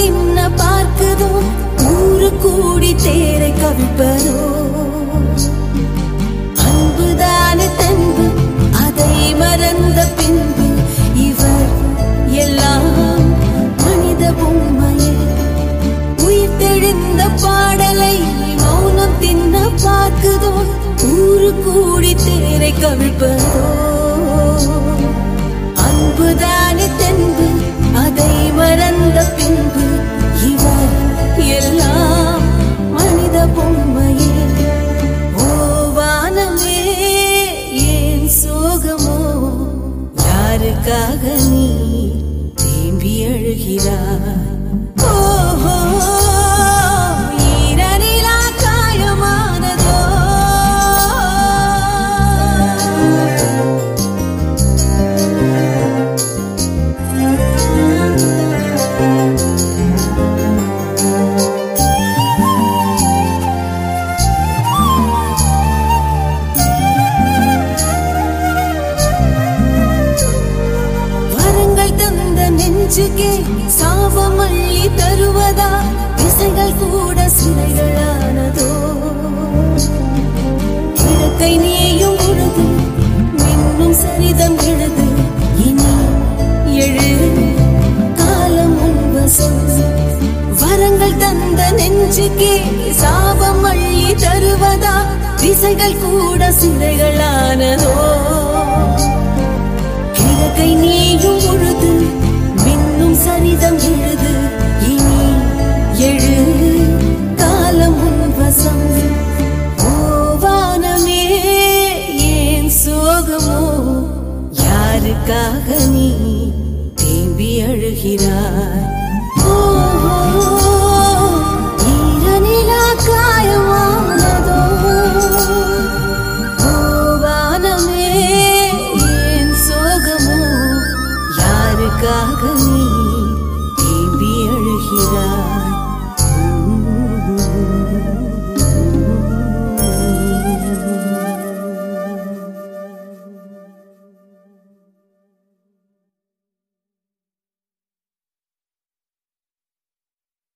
தின்ன பார்க்குதோ ஊரு கூடி தேரை கவிப்பதோ அன்புதானே தன்பு அதை மறந்த பின்பு இவர் எல்லாம் மனித பொம்மையே உயிர் தெழுந்த பாடலை மௌனம் தின்ன பார்க்குதோ ஊரு கூடி தேரை கவிழ்ப்பதோ அன்புதானே தென்பு அதை மறந்த பின்பு இவர் எல்லாம் மனித பொம்மையே ஓ வானமே ஏன் சோகமோ யாருக்காக நீ தேம்பி அழுகிறாய் ஓஹோ ஈரநிலா காயமானதோ வரங்கள் தந்த நெஞ்சுக்கே சாபம் அள்ளி தருவதா திசைகள் கூட சிறைகளானதோ கிழக்கை நீயும் உழுது மின்னும் சரிதம் எழுது இனி எழு காலம் உன்வசம் வரங்கள் தந்த நெஞ்சுக்கே சாபம் அள்ளி தருவதா திசைகள் கூட சிறைகளானதோ கிழக்கை நீயும் உழுது மின்னும் சரிதம் எழுது